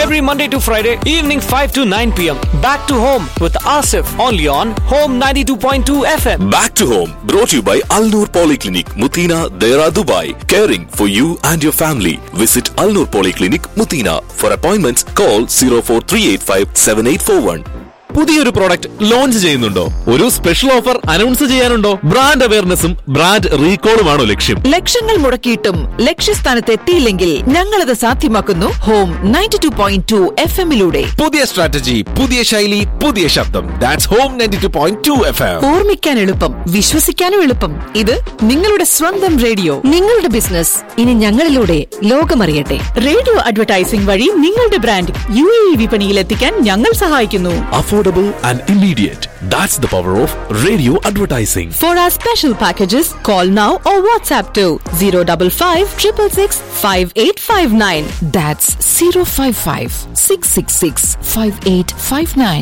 every Monday to Friday, evening 5 to 9 p.m. Back to home with Asif, only on Home 92.2 FM. Back to home, brought to you by Al Noor Polyclinic, Mutina, Dera, Dubai. Caring for you and your family. Visit Al Noor Polyclinic, Mutina. For appointments, call 04385 7841. പുതിയൊരു product launch ചെയ്യുന്നുണ്ടോ ഒരു special offer announce ചെയ്യാനുണ്ടോ brand അവയർനെസ്സും brand റീകോളുമാണോ ലക്ഷ്യം ലക്ഷങ്ങൾ മുടക്കിയിട്ടും ലക്ഷ്യസ്ഥാനത്ത് എത്തിയില്ലെങ്കിൽ ഞങ്ങളത് സാധ്യമാക്കുന്നു home ninety two point two F എമ്മിലൂടെ പുതിയ സ്ട്രാറ്റജി പുതിയ ശൈലി പുതിയ ശബ്ദം that's home ninety two point two F M ഓർമ്മിക്കാൻ എളുപ്പം വിശ്വസിക്കാനും എളുപ്പം ഇത് നിങ്ങളുടെ സ്വന്തം റേഡിയോ നിങ്ങളുടെ ബിസിനസ് ഇനി ഞങ്ങളിലൂടെ ലോകമറിയട്ടെ റേഡിയോ അഡ്വർടൈസിംഗ് വഴി നിങ്ങളുടെ ബ്രാൻഡ് യു എ ഇ വിപണിയിൽ എത്തിക്കാൻ ഞങ്ങൾ സഹായിക്കുന്നു Affordable and immediate. That's the power of radio advertising. For our special packages call now or WhatsApp two zero double five triple six five eight five nine that's zero five five six six six five eight five nine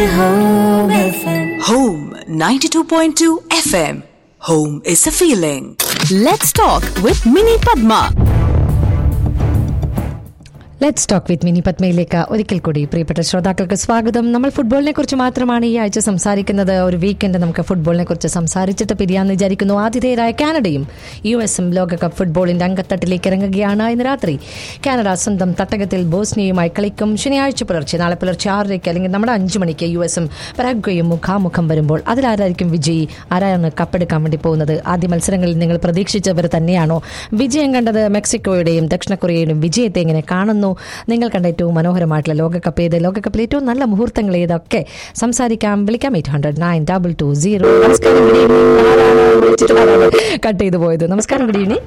Home 92.2 FM. Home is a feeling. Let's talk with Mini Padma let's talk with Mini പത്മയിലേക്ക് ഒരിക്കൽ കൂടി പ്രിയപ്പെട്ട ശ്രോതാക്കൾക്ക് സ്വാഗതം നമ്മൾ ഫുട്ബോളിനെ കുറിച്ച് മാത്രമാണ് ഈ ആഴ്ച സംസാരിക്കുന്നത് ഒരു വീക്കെൻഡ് നമുക്ക് ഫുട്ബോളിനെ കുറിച്ച് സംസാരിച്ചിട്ട് പിരിയാന്ന് വിചാരിക്കുന്നു ആതിഥേയരായ കാനഡയും യു എസും ലോകകപ്പ് ഫുട്ബോളിന്റെ അങ്കത്തട്ടിലേക്ക് ഇറങ്ങുകയാണ് ഇന്ന് രാത്രി കാനഡ സ്വന്തം തട്ടകത്തിൽ ബോസ്നിയയുമായി കളിക്കും ശനിയാഴ്ച പുലർച്ചെ നാളെ പുലർച്ചെ ആറരയ്ക്ക് അല്ലെങ്കിൽ നമ്മുടെ അഞ്ചു മണിക്ക് യു എസും പരാഗ്വയും മുഖാമുഖം വരുമ്പോൾ അതിലാരായിരിക്കും വിജയി ആരാണ് കപ്പെടുക്കാൻ വേണ്ടി പോകുന്നത് ആദ്യ മത്സരങ്ങളിൽ നിങ്ങൾ പ്രതീക്ഷിച്ചവർ തന്നെയാണോ വിജയം കണ്ടത് മെക്സിക്കോയുടെയും ദക്ഷിണ കൊറിയയുടെയും വിജയത്തെ എങ്ങനെ കാണുന്നു നിങ്ങൾ കണ്ട ഏറ്റവും മനോഹരമായിട്ടുള്ള ലോകകപ്പ് ഏത് ലോകകപ്പിൽ ഏറ്റവും നല്ല മുഹൂർത്തങ്ങൾ ഏതൊക്കെ സംസാരിക്കാം വിളിക്കാം eight hundred nine double two zero നമസ്കാരം ഗുഡ് ഈവനിങ് ആരാണ് വിളിച്ചിട്ട് ആരാണ് കട്ട് ചെയ്തു പോയത് നമസ്കാരം ഗുഡ് ഈവനിങ്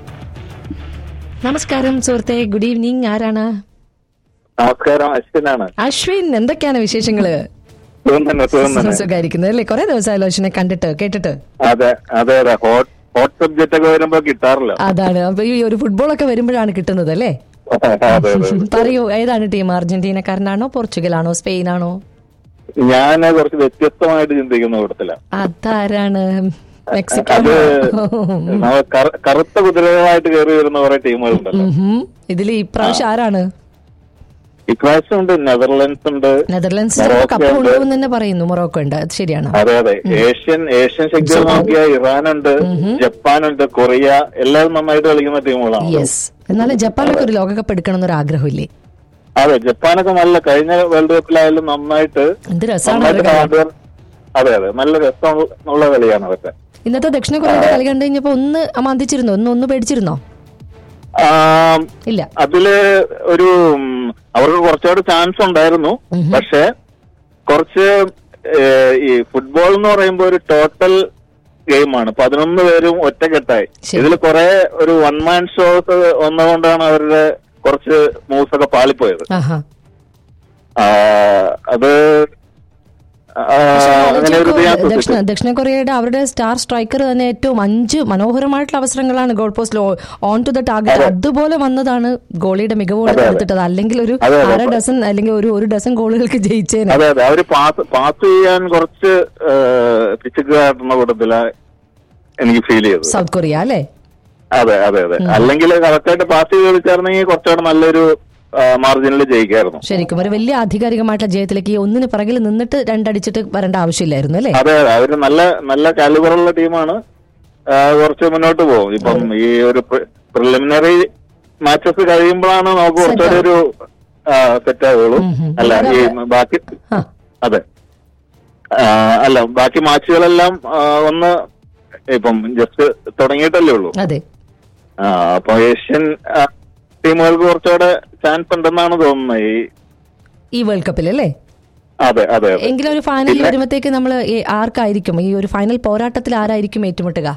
നമസ്കാരം സുഹൃത്തെ ഗുഡ് ഈവനിങ് ആരാണ് നമസ്കാരം അശ്വിനാണ് അശ്വിൻ എന്തൊക്കെയാണ് വിശേഷങ്ങള് സുഖം സുഖം സുഖമായിരിക്കുന്നത് അല്ലേ കുറെ ദിവസമായല്ലോ അശ്വിനെ കണ്ടിട്ട് കേട്ടിട്ട് അതെ അതെ അതെ ഹോട്ട് ഹോട്ട് സബ്ജക്റ്റ് ഒക്കെ വരുമ്പോ കിട്ടാറില്ല അതാണ് അപ്പൊ ഈ ഒരു ഫുട്ബോളൊക്കെ വരുമ്പോഴാണ് കിട്ടുന്നത് അല്ലേ അതെ അതെ പറയൂ ഏതാണ് ടീം അർജന്റീനക്കാരനാണോ പോർച്ചുഗലാണോ സ്പെയിനാണോ ഞാൻ കുറച്ച് വ്യത്യസ്തമായിട്ട് ചിന്തിക്കുന്ന കൂട്ടത്തില അതാരാണ് മെക്സിക്കോ അത് നമ്മ കറ- കറുത്ത കുതിരകളായിട്ട് കയറി വരുന്ന കുറെ ടീമുകളുണ്ടല്ലോ ഇതിൽ ഇപ്രാവശ്യം ആരാണ് ഇപ്രാവശ്യം ഉണ്ട് നെതർലൻഡ്സ് ഉണ്ട് നെതർലൻഡ്സ് മൊറോക്കോ കപ്പ് ഉണ്ട്. കൊണ്ടുപോകും തന്നെ പറയുന്നു മൊറോക്കോ ഉണ്ട് അത് ശരിയാണ് അതെ അതെ ഏഷ്യൻ ഏഷ്യൻ ശക്തികൾ നോക്കിയ ഇറാനുണ്ട് ജപ്പാനുണ്ട് കൊറിയ എല്ലാവരും നന്നായിട്ട് കളിക്കുന്ന ടീമുകളാണ് യെസ് എന്നാലും ജപ്പാനൊക്കെ ഒരു ലോകകപ്പ് എടുക്കണം എന്നൊരു ആഗ്രഹമില്ലേ അതെ ജപ്പാനൊക്കെ നല്ല കഴിഞ്ഞ വേൾഡ് കപ്പിലായാലും നന്നായിട്ട് എന്ത് രസമാണ് നന്നായിട്ട് അവരുടെ കളി. hardware- അതെ അതെ നല്ല രസമുള്ള കളിയാണ് അതൊക്കെ ഇന്നത്തെ ദക്ഷിണ കൊറിയയുടെ കളി കണ്ടു കഴിഞ്ഞപ്പോ ഒന്ന് അമാന്തിച്ചിരുന്നോ ഒന്ന് ഒന്ന് പേടിച്ചിരുന്നോ ആം, ഇല്ല അതില് ഒരു ഉം, അവർക്ക് കുറച്ചുകൂടെ ചാൻസ് ഉണ്ടായിരുന്നു പക്ഷെ കുറച്ച് ഏഹ്, ഈ ഫുട്ബോൾ എന്ന് പറയുമ്പോൾ ഒരു ടോട്ടൽ ഗെയിമാണ് പതിനൊന്ന് പേരും ഒറ്റക്കെട്ടായി ശരി. ഇതിൽ കുറെ ഒരു വൺ മാൻ ഷോസ് വന്നതുകൊണ്ടാണ് അവരുടെ കുറച്ച് മൂവ്സ് ഒക്കെ പാളിപ്പോയത് ആഹാ ആ, അത് ആ, അങ്ങനെ ഒരു ഇത് ഞാൻ ദക്ഷിണ ശ്രദ്ധിച്ചു. ദക്ഷിണ കൊറിയയുടെ അവരുടെ സ്റ്റാർ സ്ട്രൈക്കർ തന്നെ ഏറ്റവും അഞ്ച് മനോഹരമായിട്ടുള്ള അവസരങ്ങളാണ് ഗോൾ പോസ്റ്റിൽ ഓൺ ടു ദ ടാർഗറ്റ് അതുപോലെ വന്നതാണ് ഗോളിയുടെ മികവോടെ അതെ, അതെ. എടുത്തിട്ടത് അല്ലെങ്കിൽ ഒരു അതെ, അതെ. അര ഡസൻ അല്ലെങ്കിൽ ഒരു ഒരു ഡസൻ ഗോളുകൾക്ക് ജയിച്ചേനെ അതെ അതെ അവര് പാസ് പാസ് ചെയ്യാൻ കുറച്ച് പിച്ചുകാട്ടുന്ന കൂട്ടത്തില എനിക്ക് ഫീൽ ചെയ്തത് സൗത്ത് കൊറിയ അല്ലേ അതെ അതെ അതെ അല്ലെങ്കിൽ കറക്റ്റായിട്ട് പാസ് ചെയ്ത് കളിച്ചായിരുന്നെങ്കിൽ കുറച്ചുകൂടെ നല്ലൊരു മാർജിനിൽ ജയിക്കായിരുന്നു ശരിക്കും ഒരു വലിയ ആധികാരികമായിട്ടുള്ള ജയത്തിലേക്ക് ഈ ഒന്നിന് പിറകിൽ നിന്നിട്ട് രണ്ടടിച്ചിട്ട് വരേണ്ട ആവശ്യമില്ലായിരുന്നു അല്ലേ അതെ അതെ അവര് നല്ല നല്ല കാലിബറുള്ള ടീമാണ് ആ, കുറച്ച് മുന്നോട്ട് പോകും ഇപ്പം ഈ ഒരു പ്രിലിമിനറി മാച്ചസ് കഴിയുമ്പോഴാണ് നമുക്ക് കുറച്ചുകൂടെ ഒരു സെറ്റ് ആവുള്ളൂ ഉം, ഉം. അല്ല ഈ ബാക്കി ആ. അതെ ആ, അല്ല ബാക്കി മാച്ചുകളെല്ലാം ആ, ഒന്ന് ഇപ്പം ജസ്റ്റ് തുടങ്ങിയിട്ടല്ലേ ഉള്ളൂ അതെ ആ അപ്പൊ ഏഷ്യൻ ആ, ടീമുകൾക്ക് കുറച്ചുകൂടെ ചാൻസ് ഉണ്ടെന്നാണ് തോന്നുന്നത് ഈ ഈ വേൾഡ് കപ്പിൽ അല്ലേ അതെ അതെ അതെ എങ്കിലും ഒരു ഫൈനലിൽ പിന്നെ- വരുമ്പോഴത്തേക്ക് നമ്മൾ ആർക്കായിരിക്കും ഈ ഒരു ഫൈനൽ പോരാട്ടത്തിൽ ആരായിരിക്കും ഏറ്റുമുട്ടുക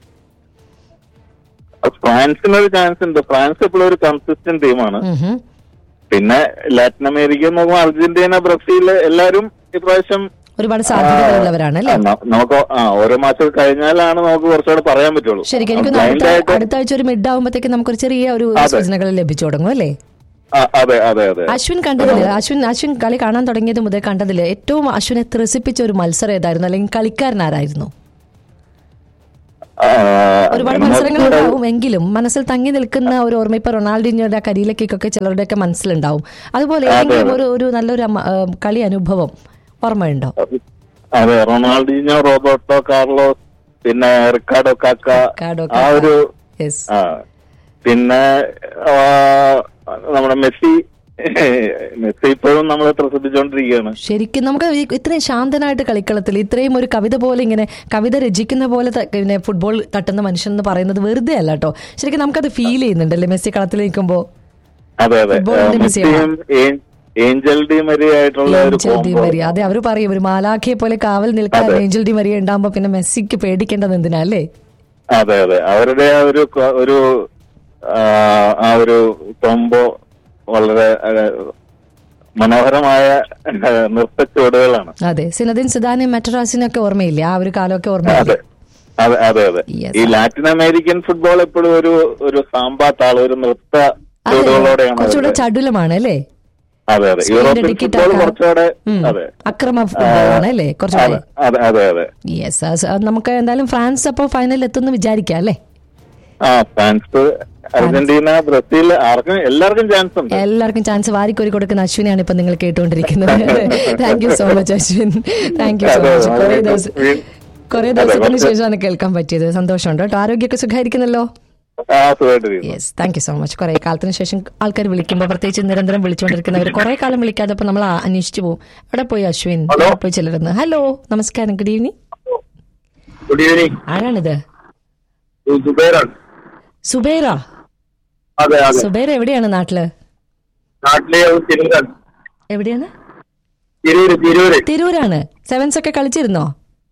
ഫ്രാൻസിനൊരു ചാൻസ് ഉണ്ട് ഫ്രാൻസ് ഇപ്പോഴും ഒരു കൺസിസ്റ്റന്റ് ടീമാണ് ഉം ഹും. പിന്നെ ലാറ്റിൻ അമേരിക്ക നോക്കുമ്പോൾ അർജന്റീന ബ്രസീൽ എല്ലാവരും ഇപ്രാവശ്യം ഒരുപാട് സാധ്യതകളുള്ളവരാണ് അല്ലേ ആ, ന- നമുക്ക് ആ ഓരോ മാസം കഴിഞ്ഞാലാണ് നമുക്ക് കുറച്ചുകൂടെ പറയാൻ പറ്റുള്ളൂ ശരിക്കും എനിക്ക് Blind അടുത്ത ആയിട്ട് അടുത്ത ആഴ്ച ഒരു മിഡ് ആകുമ്പോഴത്തേക്ക് നമുക്കൊരു ചെറിയ ഒരു അതെ. സൂചനകൾ ലഭിച്ചു തുടങ്ങും അല്ലേ ആ, അതെ അതെ അതെ അശ്വിൻ കണ്ടതില് അശ്വിൻ അശ്വിൻ കളി കാണാൻ തുടങ്ങിയത് മുതൽ കണ്ടതില് ഏറ്റവും അശ്വിനെ ത്രസിപ്പിച്ച ഒരു മത്സരം ഏതായിരുന്നു അല്ലെങ്കിൽ കളിക്കാരൻ ആരായിരുന്നു ആ, ഒരുപാട് അങ്ങനെ മത്സരങ്ങൾ നോക്കുമ്പോൾ ഉണ്ടാവും എങ്കിലും മനസ്സിൽ തങ്ങി നിൽക്കുന്ന ഒരു ഓർമ്മ ഇപ്പൊ റൊണാൾഡിനോയുടെ കരിയിലേക്കൊക്കെ ചിലരുടെയൊക്കെ മനസ്സിലുണ്ടാവും അതുപോലെ അതെ, ഏതെങ്കിലും അതെ. ഒരു ഒരു നല്ലൊരു അമ്മ- ആ, കളി അനുഭവം ഓർമ്മയുണ്ടോ അതെ റൊണാൾഡീഞ്ഞോ റോബർട്ടോ കാർലോസ് പിന്നെ റിക്കാർഡോ കാക്ക റിക്കാർഡോ ആ കാക്ക. ഒരു യെസ് ആ പിന്നെ ആ, നമ്മുടെ മെസ്സി മെസ്സി ഇപ്പോഴും നമ്മൾ ശ്രദ്ധിച്ചുകൊണ്ടിരിക്കുകയാണ് ശരിക്കും നമുക്ക് ഈ ഇത്രയും ശാന്തനായിട്ട് കളിക്കളത്തിൽ ഇത്രയും ഒരു കവിത പോലെ ഇങ്ങനെ കവിത രചിക്കുന്ന പോലെ ത- പിന്നെ ഫുട്ബോൾ തട്ടുന്ന മനുഷ്യൻ എന്ന് പറയുന്നത് വെറുതെ അല്ല കേട്ടോ ശരിക്കും നമുക്കത് ഫീൽ ചെയ്യുന്നുണ്ടല്ലേ മെസ്സി കളത്തിൽ നിൽക്കുമ്പോൾ അതെ അതെ ഫുട്ബോളിന്റെ ആ, മെസ്സിയാണ്. മെസ്സിയും ഏ- ഏഞ്ചൽ ഡി മരി ആയിട്ടുള്ള ഒരു ഏഞ്ചൽ ഡി കോംബോ മരിയ അതെ അവർ പറയും ഒരു മാലാഖയെ പോലെ കാവൽ നിൽക്കാൻ അതെ. ഏഞ്ചൽ ഡി മരിയ ഉണ്ടാകുമ്പോ പിന്നെ മെസ്സിക്ക് പേടിക്കേണ്ടത് എന്തിനാ അല്ലേ അതെ അതെ അവരുടെ ആ ഒരു കൊ- ഒരു ആ, ആ ഒരു കോംബോ വളരെ ആ, മനോഹരമായ ആ, നൃത്തച്ചുവടുകളാണ് അതെ സിനദിൻ സിദാനും മെറ്ററാസിനും ഒക്കെ ഓർമ്മയില്ലേ ആ ഒരു കാലമൊക്കെ അതെ ഓർമ്മയില്ലേ അതെ അതെ അതെ Yes. ഈ ലാറ്റിൻ അമേരിക്കൻ ഫുട്ബോൾ എപ്പോഴും ഒരു ഒരു സാമ്പാ താള ഒരു നൃത്ത അതെ ചുവടുകളോടെയാണ് കുറച്ചുകൂടെ അവരുടെ- ചടുലമാണ് അല്ലേ അതെ അതെ സ്പെയിനിന്റെ യൂറോപ്യൻ ടിക്കറ്റ് ഫുട്ബോൾ ആക്കാൻ. കുറച്ചുകൂടെ ഉം. അതെ അക്രമ ഫുട്ബോളാണ് അല്ലേ കുറച്ചുകൂടെ അതെ അതെ അതെ അതെ യെസ് നമുക്ക് എന്തായാലും ഫ്രാൻസ് അപ്പോൾ ഫൈനലിൽ എത്തുമെന്ന് വിചാരിക്കാം അല്ലേ ആ ഫ്രാൻസ് അർജന്റീന ബ്രസീൽ ആർക്കും എല്ലാവർക്കും ചാൻസ് ഉണ്ട് എല്ലാവർക്കും ചാൻസ് വാരിക്കോരി കൊടുക്കുന്ന അശ്വിനാണ് ഇപ്പൊ നിങ്ങൾ കേട്ടുകൊണ്ടിരിക്കുന്നത് thank you so much Ashwin thank you so അതെ, മച്ച് കുറെ വളരെ ദിവസം വീ- കുറെ അതെ, ദിവസത്തിന് കുറച്ച് ശേഷമാണ് കേൾക്കാൻ പറ്റിയത് സന്തോഷമുണ്ട് കേട്ടോ ആരോഗ്യമൊക്കെ സുഖമായിരിക്കുന്നല്ലോ ആ സുഖമായിട്ടിരിക്കുന്നു yes thank you so much കുറെ കാലത്തിന് ശേഷം ആൾക്കാർ വിളിക്കുമ്പോൾ പ്രത്യേകിച്ച് നിരന്തരം വിളിച്ചുകൊണ്ടിരിക്കുന്നവർ കുറെ കാലം വിളിക്കാതെ അപ്പൊ നമ്മൾ അന്വേഷിച്ചു പോകും എവിടെ പോയി അശ്വിൻ ഹലോ. എവിടെ പോയി ചിലരുന്ന് ഹലോ നമസ്കാരം ഗുഡ് ഈവനിങ് ഗുഡ് ഈവനിങ് ആരാണിത് സുബൈറാണ് സുബൈറ അതെ അതെ സുബൈറ എവിടെയാണ് നാട്ടില് നാട്ടിലെ തിരൂരാണ് എവിടെയാണ് തിരൂര് തിരൂര് തിരൂരാണ് സെവൻസ് ഒക്കെ കളിച്ചിരുന്നോ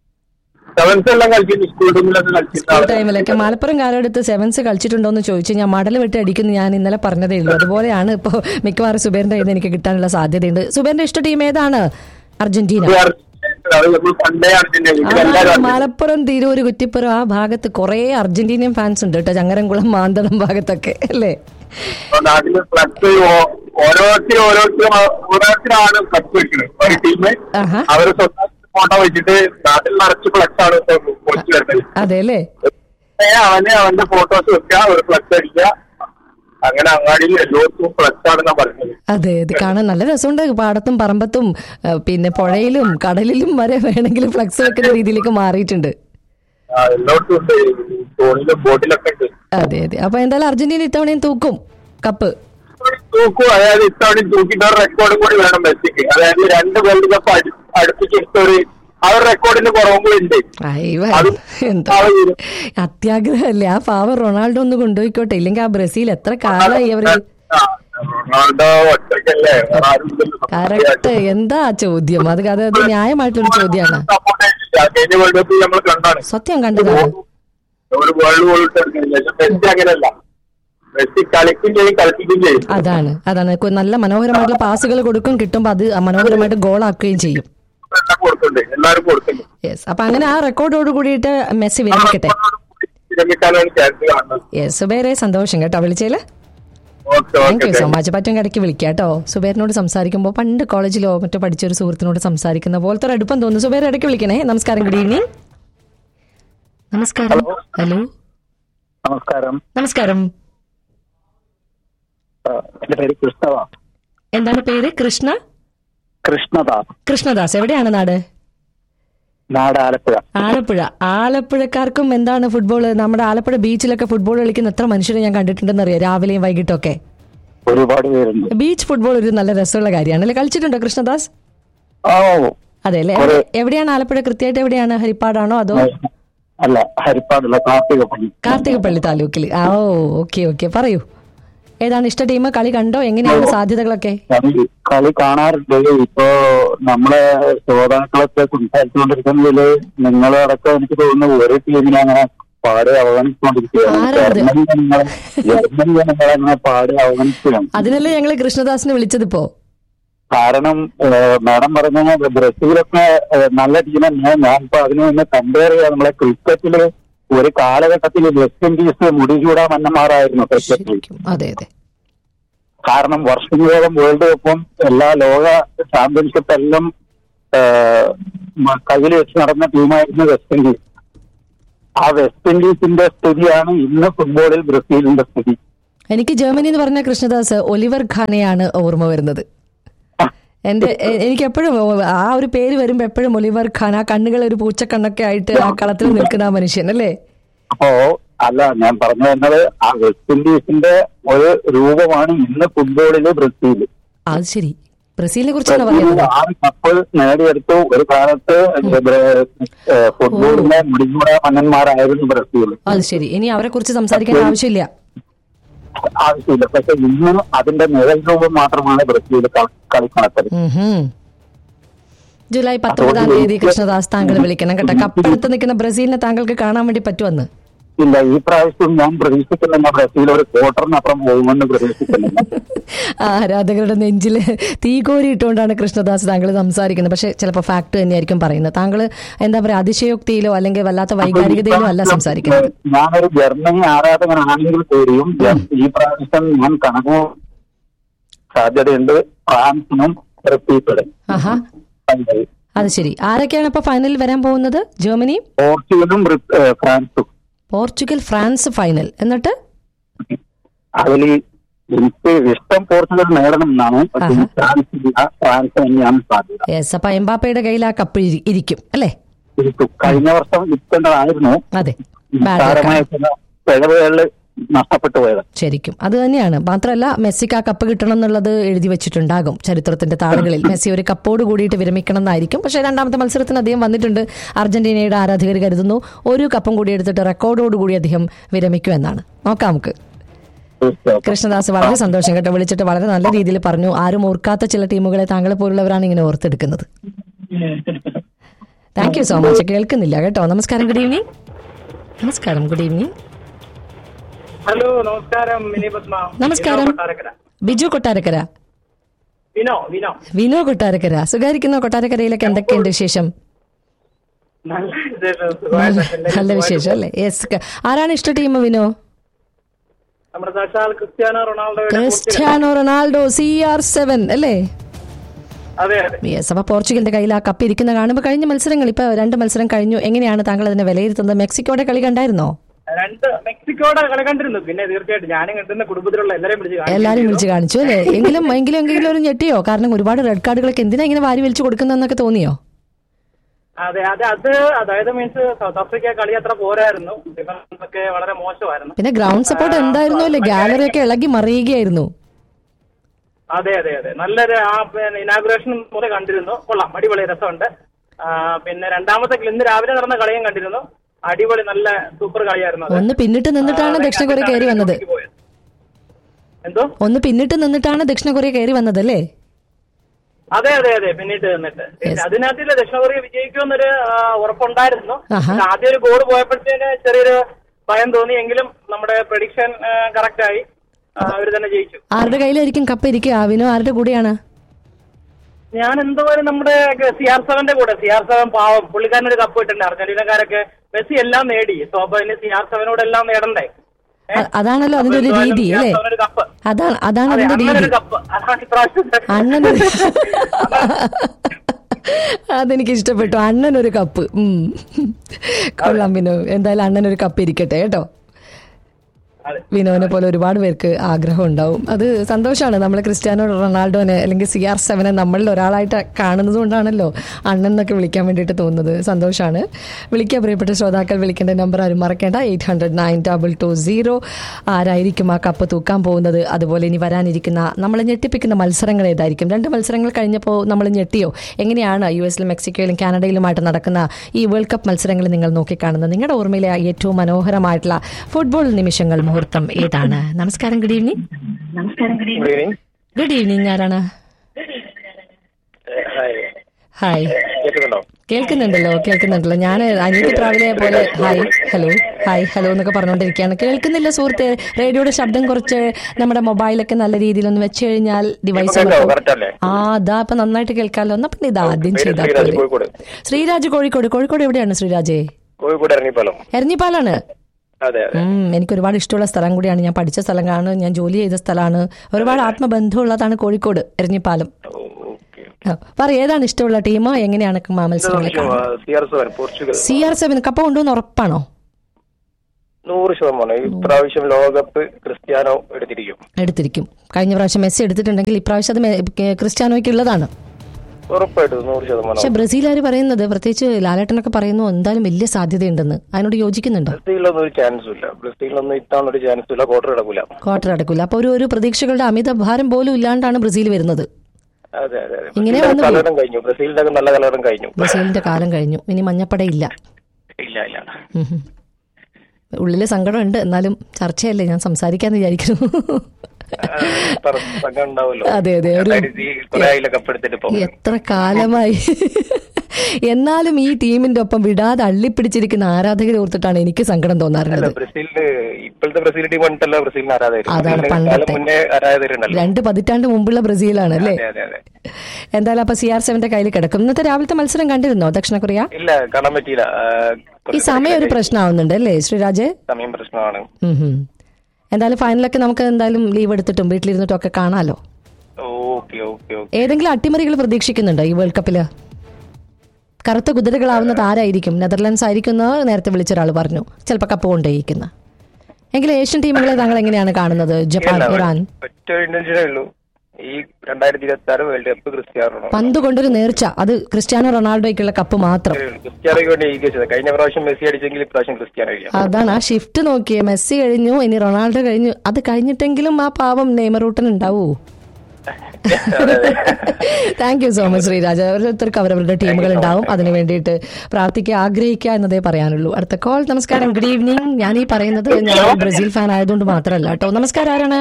സെവൻസ് എല്ലാം കളിച്ചിട്ട് സ്കൂൾ ടീമിലൊക്കെ സ്കൂൾ കളിച്ചിട്ടാണ് ടൈമിലൊക്കെ മലപ്പുറം കാലമെടുത്ത് സെവൻസ് കളിച്ചിട്ടുണ്ടോ എന്ന് ചോദിച്ചു ഞാൻ മടൽ വിട്ട് അടിക്കുന്നു ഞാൻ ഇന്നലെ പറഞ്ഞതേ ഉള്ളൂ അതുപോലെയാണ് ഇപ്പോൾ മിക്കവാറും സുബേറിന്റെ കയ്യിൽ നിന്ന് എനിക്ക് കിട്ടാനുള്ള സാധ്യതയുണ്ട് സുബേറിന്റെ ഇഷ്ട ടീം ഏതാണ് അർജന്റീന നമ്മൾ പണ്ടേ അർജന്റീന ആ, വീട്ടിലെല്ലാരും അർജന്റീന. മലപ്പുറം തിരൂര് കുറ്റിപ്പുറം ആ ഭാഗത്ത് കുറെ അർജന്റീനിയൻ ഫാൻസ് ഉണ്ട് കേട്ടോ ചങ്ങരംകുളം മാന്തളം ഭാഗത്തൊക്കെ അല്ലേ അപ്പൊ നാട്ടില് ഫ്ലക്സ് ഓരോരുത്തരും ഓരോരുത്തരും ഓരോരുത്തരാണ് ഫ്ലക്സ് വെക്കുന്നത് ഒരു ടീം ആഹാ. അവര് സ്വന്തം ഫോട്ടോ വെച്ചിട്ട് നാട്ടിൽ നിറച്ച് ഫ്ലക്സ് ആണ് പൊളിച്ചു വരുന്നത് അതെ അല്ലേ ഏ, അവന് അവന്റെ ഫോട്ടോസ് വെക്കുക ഒരു ഫ്ലക്സ് അടിക്കുക അങ്ങനെ അങ്ങാടിയിൽ എല്ലാവർക്കും ഫ്ലക്സ് ആണെന്നാ പറയുന്നത് അതെ ഇത് കാണാൻ നല്ല രസമുണ്ട് പാടത്തും പറമ്പത്തും ആ, പിന്നെ പുഴയിലും കടലിലും വരെ വേണമെങ്കിൽ ഫ്ലക്സ് വെക്കുന്ന രീതിയിലേക്ക് മാറിയിട്ടുണ്ട് ആ, എല്ലായിടത്തും ഉണ്ട് തോണിലും ബോട്ടിലൊക്കെ ഉണ്ട് അതെ അതെ അപ്പൊ എന്തായാലും അർജന്റീന ഇത്തവണയും തൂക്കും കപ്പ് തൂക്കും അതായത് ഇത്തവണ തൂക്കിയിട്ട് ഒരു റെക്കോർഡും കൂടി വേണം മെസ്സിക്ക് അതായത് രണ്ട് വേൾഡ് കപ്പ് അടു- അടുപ്പിച്ചെടുത്ത ഒരു ആ ഒരു റെക്കോർഡിന് കുറവും കൂടി ഉണ്ട് അയ്യോ, അത് എന്താ ആ ഒരു- അത്യാഗ്രഹമല്ലേ ആ പാവം റൊണാൾഡോ ഒന്ന് കൊണ്ടുപോയിക്കോട്ടെ ഇല്ലെങ്കിൽ ആ ബ്രസീൽ എത്ര കാലമായി അവര് ആ, റൊണാൾഡോ ഒറ്റയ്ക്കല്ലേ വേറെ ആരുമില്ലല്ലോ. കറക്റ്റ് എന്താ ആ ചോദ്യം അത് അത് അത് ന്യായമായിട്ടുള്ളൊരു ചോദ്യമാണ് Support ചെയ്തില്ല. കഴിഞ്ഞ വേൾഡ് കപ്പിൽ നമ്മൾ കണ്ടാണ് സത്യം കണ്ടതാണ് ഒരു വേൾഡ് ഗോൾ ഇട്ടെടുക്കുന്നില്ല പക്ഷെ മെസ്സി അങ്ങനെയല്ല മെസ്സി കളിക്കും ചെയ്യും കളിപ്പിക്കും ചെയ്യും അതാണ് അതാണ് കൊ- നല്ല മനോഹരമായിട്ടുള്ള പാസുകൾ കൊടുക്കും കിട്ടുമ്പോ അത് മനോഹരമായിട്ട് ഗോളാക്കുകയും ചെയ്യും എല്ലാം കൊടുക്കുന്നുണ്ട് എല്ലാവരും കൊടുക്കുന്നുണ്ട് യെസ് അപ്പൊ അങ്ങനെ ആ റെക്കോർഡോട് കൂടിയിട്ട് മെസ്സി വിരമിക്കട്ടെ വിരമിക്കാനാണ് ചാൻസ് കാണുന്നത് യെസ് സുബേറെ സന്തോഷം കേട്ടോ വിളിച്ചേല് okay thank you okay so much പറ്റും ഇടയ്ക്ക് വിളിക്കാം കേട്ടോ സുബേറിനോട് സംസാരിക്കുമ്പോൾ പണ്ട് കോളേജിലോ മറ്റോ പഠിച്ച ഒരു സുഹൃത്തിനോട് സംസാരിക്കുന്ന പോലത്തെ ഒരു അടുപ്പം തോന്നുന്നു സുബേർ ഇടയ്ക്ക് വിളിക്കണേ നമസ്കാരം ഗുഡ് ഈവനിങ് നമസ്കാരം ഹലോ നമസ്കാരം നമസ്കാരം ആ, എന്റെ പേര് കൃഷ്ണദാസ് എന്താണ് പേര് കൃഷ്ണ കൃഷ്ണദാസ് കൃഷ്ണദാസ് എവിടെയാണ് നാട് നാട് ആലപ്പുഴ ആലപ്പുഴ ആലപ്പുഴക്കാർക്കും എന്താണ് ഫുട്ബോൾ നമ്മുടെ ആലപ്പുഴ ബീച്ചിലൊക്കെ ഫുട്ബോൾ കളിക്കുന്ന എത്ര മനുഷ്യരെ ഞാൻ കണ്ടിട്ടുണ്ടെന്ന് അറിയാം രാവിലെയും വൈകിട്ടൊക്കെ ഒരുപാട് പേരുണ്ട് ബീച്ച് ഫുട്ബോൾ ഒരു നല്ല രസമുള്ള കാര്യമാണ് അല്ലേ കളിച്ചിട്ടുണ്ടോ കൃഷ്ണദാസ് ആ അതെ അല്ലേ ഒരു- എവിടെയാണ് ആലപ്പുഴ കൃത്യമായിട്ട് എവിടെയാണ് ഹരിപ്പാടാണോ അതോ അല്ല ഹരിപ്പാടുള്ള കാർത്തിക പള്ളി കാർത്തികപ്പള്ളി താലൂക്കിൽ ആ ഓ ഓക്കെ ഓക്കെ പറയൂ ഏതാണ് ഇഷ്ട ടീം കളി കണ്ടോ എങ്ങനെയാണ് സാധ്യതകളൊക്കെ കളി- കളി കാണാറുണ്ട് ഇപ്പോ നമ്മളെ ശ്രോതാക്കളൊക്കെ സംസാരിച്ചുകൊണ്ടിരിക്കുന്നതില് നിങ്ങളടക്കം എനിക്ക് തോന്നുന്നു ഒരു ടീമിനെ അങ്ങനെ പാടെ അവഗണിച്ചുകൊണ്ടിരിക്കുകയാണ് ആരാത്? ജർമ്മനി ജനങ്ങളെ ജർമ്മനി ജനങ്ങളെ അങ്ങനെ പാടെ അവഗണിക്കുകയാണ് അതിനല്ലേ ഞങ്ങൾ കൃഷ്ണദാസിനെ വിളിച്ചതിപ്പോ കാരണം ഏഹ്, മാഡം പറഞ്ഞ ബ്രസീലൊക്കെ ഏഹ്, നല്ല ടീം തന്നെ ഞാൻ ഇപ്പൊ അതിന് മുന്നേ കമ്പയർ ചെയ്യാം നമ്മളെ ക്രിക്കറ്റില് ഒരു കാലഘട്ടത്തിൽ വെസ്റ്റ് ഇൻഡീസ് മുടിചൂടാ മന്നന്മാരായിരുന്നു ക്രിക്കറ്റിൽ ശരിക്കും അതെ അതെ കാരണം വർഷങ്ങളോളം വേൾഡ് കപ്പും എല്ലാ ലോക ചാമ്പ്യൻഷിപ്പ് എല്ലാം ഏഹ്, മ- കയ്യിൽ വെച്ച് നടന്ന ടീമായിരുന്നു വെസ്റ്റ് ഇൻഡീസ് ആ വെസ്റ്റ് ഇൻഡീസിന്റെ സ്ഥിതിയാണ് ഇന്ന് ഫുട്ബോളിൽ ബ്രസീലിന്റെ സ്ഥിതി എനിക്ക് ജർമ്മനി എന്ന് പറഞ്ഞ കൃഷ്ണദാസ് ഒലിവർ ഖാനെയാണ് ഓർമ്മ വരുന്നത് എന്റെ എ- എനിക്ക് എപ്പോഴും ആ ഒരു പേര് വരുമ്പോ എപ്പോഴും ഒലിവർ ഖാൻ ആ കണ്ണുകൾ ഒരു പൂച്ചക്കണ്ണൊക്കെ ആയിട്ട് ആ കളത്തിൽ നിൽക്കുന്ന ആ മനുഷ്യൻ അല്ലേ അപ്പോ അല്ല ഞാൻ പറഞ്ഞു വരുന്നത് ആ വെസ്റ്റ് ഇൻഡീസിന്റെ ഒരു രൂപമാണ് ഇന്ന് ഫുട്ബോളിലെ ബ്രസീൽ അത് ശരി ബ്രസീലിനെ കുറിച്ചാണ് ബ്രസീൽ പറയുന്നത് ആറ് കപ്പ് നേടിയെടുത്തു ഒരു കാലത്ത് ബ്ര- ഏഹ് ഫുട്ബോളിന്റെ മുടിഞ്ഞൂട മന്നന്മാരായിരുന്നു ബ്രസീൽ അത് ശരി ഇനി അവരെ കുറിച്ച് സംസാരിക്കേണ്ട ആവശ്യമില്ല ആവശ്യമില്ല പക്ഷെ ഇന്ന് അതിന്റെ നിഴൽ രൂപം മാത്രമാണ് ബ്രസീൽ കളി- കളിക്കണത്തത് ഉം ഹും. ജൂലൈ പത്തൊമ്പതാം തീയതി കൃഷ്ണദാസ് താങ്കൾ വിളിക്കണം കേട്ടോ കപ്പെടുത്ത് നിൽക്കുന്ന ബ്രസീലിനെ താങ്കൾക്ക് കാണാൻ വേണ്ടി പറ്റുമെന്ന് ഇല്ല ഈ പ്രാവശ്യം ഞാൻ പ്രതീക്ഷിക്കുന്നില്ല ബ്രസീൽ ഒരു ക്വാർട്ടറിനപ്പുറം പോകുമെന്ന് പ്രതീക്ഷിക്കുന്നില്ല ആരാധകരുടെ നെഞ്ചിൽ തീ കോരി ഇട്ടുകൊണ്ടാണ് കൃഷ്ണദാസ് താങ്കൾ സംസാരിക്കുന്നത് പക്ഷെ ചിലപ്പോൾ ഫാക്ട് തന്നെയായിരിക്കും പറയുന്നത് താങ്കൾ എന്താ പറയുക അതിശയോക്തിയിലോ അല്ലെങ്കിൽ വല്ലാത്ത വൈകാരികതയിലോ അല്ല സംസാരിക്കുന്നത് ഞാനൊരു ജർമ്മനി ആരാധകനാണെങ്കിൽ കൂടിയും ജർ- ഈ പ്രാവശ്യം ഞാൻ കണക്കു സാധ്യതയുണ്ട് ഫ്രാൻസിനും റിപ്പീറ്റഡ് ആഹാ അത് ശരി ആരൊക്കെയാണ് ഇപ്പൊ ഫൈനലിൽ വരാൻ പോകുന്നത് ജർമ്മനി പോർച്ചുഗലും റിപ്പ്- ഏഹ് ഫ്രാൻസും പോർച്ചുഗൽ ഫ്രാൻസ് ഫൈനൽ എന്നിട്ട് അതിൽ എനിക്ക് ഇഷ്ടം പോർച്ചുഗൽ നേടണം എന്നാണ് പക്ഷേ ആഹാ. ഫ്രാൻസ് ഇല്ല. ഫ്രാൻസ് തന്നെയാണ് സാധ്യത യെസ് അപ്പൊ എംബാപ്പയുടെ കയ്യിൽ ആ കപ്പ് ഇരി- ഇരിക്കും അല്ലേ ഇരിക്കും. കഴിഞ്ഞ വർഷം ഇരിക്കേണ്ടതായിരുന്നു അതെ Bad luck സാരമായ ആണ്. ചില പിഴവുകളിൽ നഷ്ടപ്പെട്ടു പോയത് ശരിക്കും അത് തന്നെയാണ് മാത്രമല്ല മെസ്സിക്ക് ആ കപ്പ് കിട്ടണം എന്നുള്ളത് എഴുതി വെച്ചിട്ടുണ്ടാകും ചരിത്രത്തിന്റെ താളുകളിൽ മെസ്സി ഒരു കപ്പോട് കൂടിയിട്ട് വിരമിക്കണം എന്നായിരിക്കും പക്ഷേ രണ്ടാമത്തെ മത്സരത്തിന് അദ്ദേഹം വന്നിട്ടുണ്ട് അർജന്റീനയുടെ ആരാധകർ കരുതുന്നു ഒരു കപ്പും കൂടി എടുത്തിട്ട് റെക്കോർഡോട് കൂടി അദ്ദേഹം വിരമിക്കും എന്നാണ് നോക്കാം നമുക്ക് തീർച്ചയായിട്ടും. കൃഷ്ണദാസ് വളരെ സന്തോഷം കേട്ടോ വിളിച്ചിട്ട് വളരെ നല്ല രീതിയിൽ പറഞ്ഞു ആരും ഓർക്കാത്ത ചില ടീമുകളെ താങ്കളെ പോലുള്ളവരാണ് ഇങ്ങനെ ഓർത്തെടുക്കുന്നത് താങ്ക് യു സോ മച്ച് കേൾക്കുന്നില്ല കേട്ടോ നമസ്കാരം ഗുഡ് ഈവനിങ് നമസ്കാരം ഗുഡ് ഈവനിങ് ഹലോ നമസ്കാരം മിനി പത്മ നമസ്കാരം. വിനോ കൊട്ടാരക്കര. ബിജു കൊട്ടാരക്കര വിനോ വിനോ വിനോ കൊട്ടാരക്കര സുഖായിരിക്കുന്ന കൊട്ടാരക്കരയിലൊക്കെ എന്തൊക്കെയുണ്ട് വിശേഷം നല്ല വിശേഷം നല്ല സുഖമായിട്ട് നല്ല വിശേഷം അല്ലേ യെസ് ആരാണ് ഇഷ്ട ടീം വിനോ നമ്മുടെ സാക്ഷാൽ Cristiano Ronaldo Cristiano Ronaldo C R seven അല്ലേ അതെ അതെ യെസ് അപ്പൊ പോർച്ചുഗലിന്റെ കയ്യിൽ ആ കപ്പ് ഇരിക്കുന്ന കാണുമ്പോൾ കഴിഞ്ഞ മത്സരങ്ങൾ ഇപ്പൊ രണ്ട് മത്സരം കഴിഞ്ഞു എങ്ങനെയാണ് താങ്കൾ അതിനെ വിലയിരുത്തുന്നത് മെക്സിക്കോയുടെ കളി കണ്ടായിരുന്നോ രണ്ട് മെക്സിക്കോയുടെ കളി കണ്ടിരുന്നു പിന്നെ തീർച്ചയായിട്ടും ഞാനും കണ്ടിരുന്ന കുടുംബത്തിലുള്ള എല്ലാരെയും വിളിച്ച് കാണിച്ചു. എല്ലാരും വിളിച്ച് കാണിച്ചു അല്ലേ എങ്കിലും എങ്കിലും എങ്കിലും ഒരു ഞെട്ടിയോ കാരണം ഒരുപാട് റെഡ് കാർഡുകളൊക്കെ എന്തിനാ ഇങ്ങനെ വാരി വലിച്ചു കൊടുക്കുന്നതെന്നൊക്കെ തോന്നിയോ അതെ അതെ അത് അതായത് മീൻസ് സൗത്ത് ആഫ്രിക്ക കളി അത്ര പോരായിരുന്നു ഡിഫൻസ് ഒക്കെ വളരെ മോശമായിരുന്നു പിന്നെ ഗ്രൗണ്ട് സപ്പോർട്ട് എന്തായിരുന്നു അല്ലേ ഗാലറി ഒക്കെ ഇളകി മറിയുകയായിരുന്നു അതെ അതെ അതെ നല്ലൊരു ആ ഇനാഗുറേഷൻ മുതൽ കണ്ടിരുന്നു കൊള്ളാം അടിപൊളി രസമുണ്ട് ആ, പിന്നെ രണ്ടാമത്തെ കളി ഇന്ന് രാവിലെ നടന്ന കളിയും കണ്ടിരുന്നു അടിപൊളി നല്ല സൂപ്പർ കളിയായിരുന്നു അത്. ഒന്ന് പിന്നിട്ട് നിന്നിട്ടാണ് ആ, ദക്ഷിണ കൊറിയ കയറി വന്നത് പോയത്. എന്തോ ഒന്ന് പിന്നിട്ട് നിന്നിട്ടാണ് ദക്ഷിണ കൊറിയ കയറി വന്നത് അല്ലേ അതെ അതെ അതെ പിന്നീട് നിന്നിട്ട് അതിനകത്തില്ല ദക്ഷിണ കൊറിയ വിജയിക്കുമെന്നൊരു ആ, ഉറപ്പുണ്ടായിരുന്നു ആഹാ. പക്ഷെ ആദ്യം ഒരു ഗോൾ പോയപ്പോഴത്തേന് ചെറിയൊരു ഭയം തോന്നി എങ്കിലും നമ്മുടെ പ്രഡിക്ഷൻ കറക്റ്റ് ആയി അവർ തന്നെ ജയിച്ചു ആരുടെ കയ്യിലായിരിക്കും കപ്പ് ഇരിക്കുക വിനോ ആരുടെ കൂടെയാണ് ഞാൻ എന്തോരം നമ്മുടെ സി ആർ സെവന്റെ കൂടെ സി ആർ സെവൻ പാവം പുള്ളിക്കാരനൊരു കപ്പ് കിട്ടുന്നുണ്ട് അർജന്റീനക്കാരൊക്കെ മെസ്സി എല്ലാം നേടി സോ അപ്പൊ ഇനി സി ആർ സെവനോട് എല്ലാം നേടണ്ടേ ഏ? അ- അതാണല്ലോ അതിന്റെ ഒരു അപ്പൊ രീതി എന്തായാലും അല്ലേ CR7 ഒരു കപ്പ്. അതാണ് അതാണ് അതെ, അതിന്റെ അങ്ങനെ രീതി ഒരു കപ്പ് അതാണ് ഇപ്രാവശ്യത്തെ അണ്ണനൊരു അതെനിക്ക് ഇഷ്ടപ്പെട്ടു അണ്ണനൊരു കപ്പ് ഉം. കൊള്ളാം വിനോ എന്തായാലും അണ്ണനൊരു കപ്പ് ഇരിക്കട്ടെ കേട്ടോ അതെ. വിനോനെ പോലെ ഒരുപാട് പേർക്ക് ആഗ്രഹം ഉണ്ടാവും അത് സന്തോഷമാണ് നമ്മൾ ക്രിസ്ത്യാനോ റൊണാൾഡോനെ അല്ലെങ്കിൽ സി ആർ സെവനെ നമ്മളിൽ ഒരാളായിട്ട് കാണുന്നത് കൊണ്ടാണല്ലോ അണ്ണൻ എന്നൊക്കെ വിളിക്കാൻ വേണ്ടിയിട്ട് തോന്നുന്നത് സന്തോഷമാണ് വിളിക്കുക പ്രിയപ്പെട്ട ശ്രോതാക്കൾ വിളിക്കേണ്ട നമ്പർ ആരും മറക്കേണ്ട eight hundred nine double two zero ആരായിരിക്കും ആ കപ്പ് തൂക്കാൻ പോകുന്നത് അതുപോലെ ഇനി വരാനിരിക്കുന്ന നമ്മളെ ഞെട്ടിപ്പിക്കുന്ന മത്സരങ്ങൾ ഏതായിരിക്കും രണ്ട് മത്സരങ്ങൾ കഴിഞ്ഞപ്പോൾ നമ്മൾ ഞെട്ടിയോ എങ്ങനെയാണ് യു എസിലും മെക്സിക്കോയിലും കാനഡയിലുമായിട്ട് നടക്കുന്ന ഈ വേൾഡ് കപ്പ് മത്സരങ്ങൾ നിങ്ങൾ നോക്കിക്കാണുന്നത് നിങ്ങളുടെ ഓർമ്മയിലെ ഏറ്റവും മനോഹരമായിട്ടുള്ള ഫുട്ബോൾ നിമിഷങ്ങൾ മുഹൂർത്തം ഏതാണ് നമസ്കാരം ഗുഡ് ഈവനിങ് ഗുഡ് ഈവനിങ് ആരാണ് ഹായ് കേൾക്കുന്നുണ്ടല്ലോ കേൾക്കുന്നുണ്ടല്ലോ ഞാൻ അനിയത്തി പ്രാവിലെ പോലെ ഹായ് ഹലോ ഹായ് ഹലോ എന്നൊക്കെ പറഞ്ഞുകൊണ്ടിരിക്കുകയാണ് കേൾക്കുന്നില്ല സുഹൃത്തെ റേഡിയോയുടെ ശബ്ദം കുറച്ച് നമ്മുടെ മൊബൈലൊക്കെ നല്ല രീതിയിൽ ഒന്ന് വെച്ച് കഴിഞ്ഞാൽ ഡിവൈസ് ആ അതാ ഇപ്പൊ നന്നായിട്ട് കേൾക്കാമല്ലോ എന്നാ പിന്നെ ഇത് ആദ്യം ചെയ്താൽ പോലെ ശ്രീരാജ് കോഴിക്കോട് കോഴിക്കോട് എവിടെയാണ് ശ്രീരാജേ കോഴിക്കോട് ഇറങ്ങിപ്പാലം എരഞ്ഞിപ്പാലാണ് അതെ അതെ ഉം, എനിക്ക് ഒരുപാട് ഇഷ്ടമുള്ള സ്ഥലം കൂടിയാണ് ഞാൻ പഠിച്ച സ്ഥലമാണ് ഞാൻ ജോലി ചെയ്ത സ്ഥലമാണ് ഒരുപാട് ആത്മബന്ധമുള്ളതാണ് കോഴിക്കോട് എരഞ്ഞിപ്പാലം ആ, പറ ഏതാണ് ഇഷ്ടമുള്ള ടീം എങ്ങനെയാണ് മ- മത്സരങ്ങളെ C R seven Portugal C R seven കപ്പ കൊണ്ടുവന്ന് ഉറപ്പാണോ നൂറ് ശതമാനം ഇപ്രാവശ്യം ലോകകപ്പ് ക്രിസ്ത്യാനോ എടുത്തിരിക്കും എടുത്തിരിക്കും കഴിഞ്ഞ പ്രാവശ്യം മെസ്സി എടുത്തിട്ടുണ്ടെങ്കിൽ ഇപ്രാവശ്യം അത് മെ- കെ- ക്രിസ്ത്യാനോയ്ക്ക് ഉള്ളതാണ് ഉറപ്പായിട്ടും നൂറ് ശതമാനം പക്ഷെ ബ്രസീലുകാർ പറയുന്നത് പ്രത്യേകിച്ച് ലാലേട്ടനൊക്കെ പറയുന്നു എന്തായാലും വലിയ സാധ്യതയുണ്ടെന്ന് അതിനോട് യോജിക്കുന്നുണ്ടോ ബ്രസീലിലൊന്നും ഒരു ചാൻസും ഇല്ല ബ്രസീലിലൊന്നും ഇത്താൻ ഒരു ചാൻസും ഇല്ല ക്വാർട്ടർ കിടക്കൂല ക്വാർട്ടർ അടക്കില്ല അപ്പൊ ഒരു ഒരു പ്രതീക്ഷകളുടെ അമിത ഭാരം പോലും ഇല്ലാണ്ടാണ് ബ്രസീൽ വരുന്നത് അതെ അതെ അതെ ഇങ്ങനെ ബ്രസീലിന്റെ വന്നു കലവരം കഴിഞ്ഞു ബ്രസീലിന്റെ ഒക്കെ നല്ല കലവരം കഴിഞ്ഞു ബ്രസീലിന്റെ കാലം കഴിഞ്ഞു ഇനി മഞ്ഞപ്പടയില്ല ഇല്ല ഇല്ല ഉം ഹും. ഉള്ളില് സങ്കടമുണ്ട് എന്നാലും ചർച്ചയല്ലേ ഞാൻ സംസാരിക്കാന്ന് വിചാരിക്കുന്നു സംഘം ഉണ്ടാവുമല്ലോ അതെ, അതെ, ഒരു- രണ്ടായിരത്തി കുറെ ആയില്ല കപ്പെടുത്തിട്ട് ഇപ്പൊ എത്ര കാലമായി എന്നാലും ഈ ടീമിന്റെ ഒപ്പം വിടാതെ അള്ളിപ്പിടിച്ചിരിക്കുന്ന ആരാധകരെ ഓർത്തിട്ടാണ് എനിക്ക് സങ്കടം അല്ല തോന്നാറുള്ളത് ബ്രസീലിന് ഇപ്പോഴത്തെ ബ്രസീൽ ടീം കണ്ടിട്ടല്ല ബ്രസീലിന് ആരാധകർ അതാണ് ബ്രസീലിന് കാലം പണ്ടത്തെ. മുന്നേ ആരാധകരുണ്ടല്ലോ രണ്ട് പതിറ്റാണ്ട് മുമ്പുള്ള ബ്രസീലാണ് അല്ലേ അതെ അതെ അതെ എന്തായാലും അപ്പൊ സി ആർ സെവന്റെ കയ്യിൽ കിടക്കും ഇന്നത്തെ രാവിലത്തെ മത്സരം കണ്ടിരുന്നോ ദക്ഷിണ കൊറിയ ഇല്ല കാണാൻ പറ്റിയില്ല ആ, ഈ കുറച്ച് സമയം ഒരു തിരക്കായി. പ്രശ്നമാവുന്നുണ്ട് അല്ലേ ശ്രീരാജ് സമയം പ്രശ്നമാണ് ഉം ഹും. എന്തായാലും ഫൈനലൊക്കെ നമുക്ക് എന്തായാലും ലീവ് എടുത്തിട്ടും വീട്ടിലിരുന്നിട്ടും ഒക്കെ കാണാലോ ഓക്കെ ഓക്കെ ഓക്കെ ഏതെങ്കിലും അട്ടിമറികൾ പ്രതീക്ഷിക്കുന്നുണ്ടോ ഈ വേൾഡ് കപ്പില് കറുത്ത കുതിരകളാവുന്നത് ആരായിരിക്കും നെതർലാൻഡ്സ് ആയിരിക്കും എന്ന് നേരത്തെ വിളിച്ച ഒരാൾ പറഞ്ഞു ചിലപ്പോൾ കപ്പ് കൊണ്ടേയിരിക്കുന്ന എങ്കിലും ഏഷ്യൻ ടീമുകളെ താങ്കൾ എങ്ങനെയാണ് കാണുന്നത് ജപ്പാൻ ഇല്ല, ഇറാൻ ഒറ്റ ഇന്റൻഷനേ ഉള്ളൂ ഈ രണ്ടായിരത്തി ഇരുപത്തി ആറ് വേൾഡ് കപ്പ് ക്രിസ്ത്യാനോ റൊണാൾഡോ പന്ത് കൊണ്ടൊരു നേർച്ച അത് ക്രിസ്ത്യാനോ റൊണാൾഡോയ്ക്കുള്ള കപ്പ് മാത്രം ക്രിസ്ത്യാനോയ്ക്ക് വേണ്ടി ജയിച്ചത് കഴിഞ്ഞ പ്രാവശ്യം മെസ്സി അടിച്ചെങ്കിൽ ഇപ്രാവശ്യം ക്രിസ്ത്യാനോ കഴിയാം അതാണ് ആ ഷിഫ്റ്റ് നോക്കിയേ മെസ്സി കഴിഞ്ഞു ഇനി റൊണാൾഡോ കഴിഞ്ഞു അത് കഴിഞ്ഞിട്ടെങ്കിലും ആ പാവം നെയ്മറൂട്ടൻ ഉണ്ടാവൂ thank you so much Sreeraj ഓരോരുത്തർക്ക് അവരവരുടെ ടീമുകൾ ഉണ്ടാവും അതിന് വേണ്ടിയിട്ട് പ്രാർത്ഥിക്കുക ആഗ്രഹിക്കുക എന്നതേ പറയാനുള്ളൂ അടുത്ത കോൾ നമസ്കാരം ഗുഡ് ഈവനിങ് ഞാൻ ഈ പറയുന്നത് ഞാൻ ഒരു ബ്രസീൽ ഫാൻ ആയതുകൊണ്ട് മാത്രമല്ല കേട്ടോ നമസ്കാരം ആരാണ്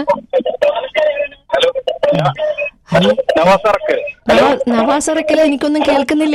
ഹലോ നവാ- നവാസറക്കല് എനിക്കൊന്നും കേൾക്കുന്നില്ല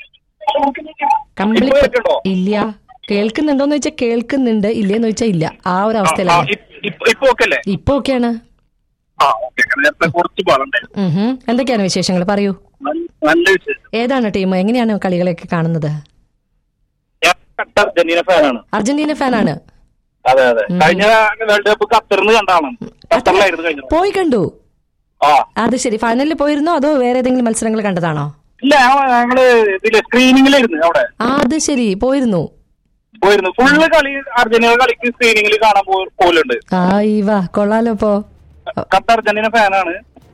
കംപ്ലീറ്റ് ഇല്ല കേൾക്കുന്നുണ്ടോന്ന് വെച്ചാൽ കേൾക്കുന്നുണ്ട് ഇല്ലേന്ന് വെച്ചാൽ ഇല്ല ആ ഒരു അവസ്ഥയിലാണ് ഇപ്പൊ ഓക്കെ അല്ലേ ഇപ്പൊ ഓക്കെയാണ് ആ ഓക്കെ നേരത്തെ കുറച്ച് പാടുണ്ടായി ഉം ഹും. എന്തൊക്കെയാണ് വിശേഷങ്ങൾ പറയൂ നല്ല വിശേഷം ഏതാണ് ടീം എങ്ങനെയാണ് കളികളൊക്കെ കാണുന്നത് ഞാൻ കട്ട അർജന്റീന ഫാനാണ് അർജന്റീന ഫാനാണ് അതെ അതെ കഴിഞ്ഞ വേൾഡ് കപ്പ് ഖത്തറിന് കണ്ടാണ് ഖത്തറിലായിരുന്നു കഴിഞ്ഞത് പോയി കണ്ടു ആ അത് ശരി ഫൈനലിൽ പോയിരുന്നോ അതോ വേറെ ഏതെങ്കിലും മത്സരങ്ങൾ കണ്ടതാണോ ഇല്ല ഞങ്ങള് ഞങ്ങള് ഇതില് സ്ക്രീനിങ്ങിലായിരുന്നു അവിടെ ആ അത് ശരി പോയിരുന്നു പോയിരുന്നു ഫുള്ള് കളി അർജന്റീന കളിക്ക് സ്ക്രീനിങ്ങിൽ കാണാൻ പോ- പോലുണ്ട് ആ ഈ വാ കൊള്ളാലോ ഇപ്പോ ഖത്തർ അർജന്റീന ഫാനാണ്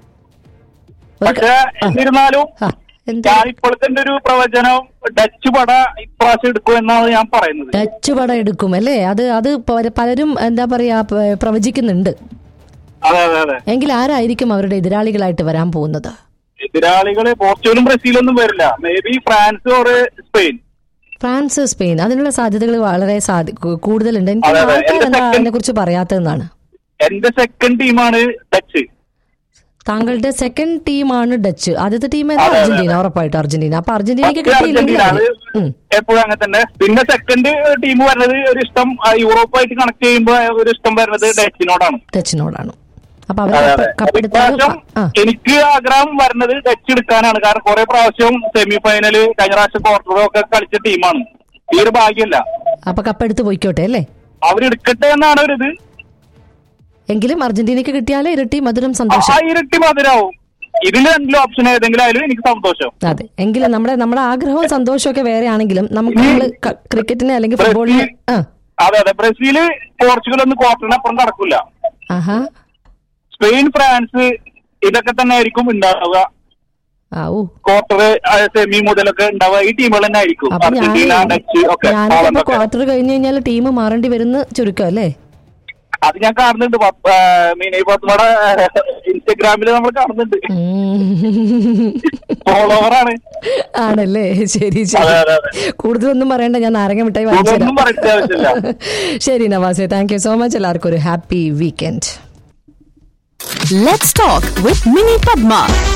ഒരു പക്ഷെ എന്നിരുന്നാലും ആ, എന്ത് ഞാൻ ഇപ്പോഴത്തെ എന്റെ ഒരു പ്രവചനം ഡച്ച് പട ഇപ്രാവശ്യം എടുക്കും എന്നാണ് ഞാൻ പറയുന്നത് ടച്ച് പടം എടുക്കും അല്ലേ അത് അത് പല- പലരും എന്താ പറയാ പ- പ്രവചിക്കുന്നുണ്ട് അതെ അതെ അതെ എങ്കിൽ ആരായിരിക്കും അവരുടെ എതിരാളികളായിട്ട് വരാൻ പോകുന്നത് എതിരാളികള് പോർച്ചുഗലും ബ്രസീലും ഒന്നും വരില്ല maybe France or Spain France Spain അതിനുള്ള സാധ്യതകൾ വളരെ സാധി- കു- കൂടുതലുണ്ട് എനിക്ക് അതെ, അതെ. ആൾക്കാർ എന്റെ എന്താ second- അതിനെ കുറിച്ച് പറയാത്തതെന്നാണ് എന്റെ സെക്കൻഡ് ടീമാണ് ഡച്ച് താങ്കളുടെ സെക്കൻഡ് ടീമാണ് ഡച്ച് ആദ്യത്തെ ടീം ഏതാ അതെ, അതെ, അർജന്റീന ഉറപ്പായിട്ടും അർജന്റീന അപ്പൊ അർജന്റീനയ്ക്ക് കിട്ടിയില്ലെങ്കിൽ അർജന്റീന അത് ഉം. എപ്പോഴും അങ്ങനെ തന്നെ പിന്നെ സെക്കൻഡ് ടീം വരുന്നത് ഒരു ഇഷ്ടം ആ, യൂറോപ്പായിട്ട് കണക്ട് ചെയ്യുമ്പോ ഒരു ഇഷ്ടം വരുന്നത് ഡച്ചിനോടാണ് ഡച്ചിനോടാണ് അപ്പൊ അതെ അവർ അതെ കപ്പെടുത്താലും ഇപ്രാവശ്യം ആ എനിക്ക് ആഗ്രഹം വരുന്നത് ഡച്ച് എടുക്കാനാണ് കാരണം കുറെ പ്രാവശ്യം സെമി ഫൈനല് കഴിഞ്ഞ പ്രാവശ്യം ക്വാർട്ടറും ഒക്കെ കളിച്ച ടീമാണ് ഈ ഒരു ഭാഗ്യമല്ല അപ്പൊ കപ്പെടുത്ത് പോയിക്കോട്ടെ അല്ലേ അവരെടുക്കട്ടെ എന്നാണ് ഒരു ഇത് എങ്കിലും അർജന്റീനയ്ക്ക് കിട്ടിയാലേ ഇരട്ടി മധുരം ആ സന്തോഷം ഇരട്ടി മധുരാവും ഇതിൽ രണ്ടിലും ഓപ്ഷൻ ഏതെങ്കിലും ആയാലും എനിക്ക് സന്തോഷം അതെ എങ്കിലും നമ്മുടെ നമ്മുടെ ആഗ്രഹവും സന്തോഷവും ഒക്കെ വേറെ ആണെങ്കിലും നമുക്ക് നമ്മള് ക- ക്രിക്കറ്റിനെ അല്ലെങ്കിൽ ഫുട്ബോളിനെ ആ അതെ അതെ ബ്രസീല് പോർച്ചുഗൽ ഒന്നും ക്വാർട്ടറിനപ്പുറം നടക്കില്ല ആഹാ സ്പെയിൻ ഫ്രാൻസ് ഇതൊക്കെ തന്നെ ആയിരിക്കും ഉണ്ടാവുക ആ ഓ ക്വാർട്ടർ സെമി മുതലൊക്കെ ഉണ്ടാവുക ഈ ടീമുകൾ തന്നെ ആയിരിക്കും അപ്പൊ ഞാൻ അർജന്റീന ഡച്ച് ഒക്കെ ഞാനിപ്പോ ഹോളണ്ട് ഒക്കെ. ക്വാർട്ടർ കഴിഞ്ഞു കഴിഞ്ഞാൽ ടീം മാറേണ്ടി വരുന്ന ചുരുക്കം അല്ലേ അത് ഞാൻ കാണുന്നുണ്ട് മീനൈ പത്മയുടെ ഇൻസ്റ്റഗ്രാമിൽ നമ്മൾ കാണുന്നുണ്ട് ഉം. ഫോളോവറാണ് ആണല്ലേ ശരി അതെ, ശരി അതെ, അതെ. കൂടുതലൊന്നും പറയണ്ട ഞാൻ നാരങ്ങ മിഠായി വാങ്ങിച്ചു ഒന്നും പറയേണ്ട ആവശ്യമില്ല ശരി നവാസെ താങ്ക് യു സോ മച്ച് എല്ലാവർക്കും ഒരു happy weekend Let's talk with Mini Padma.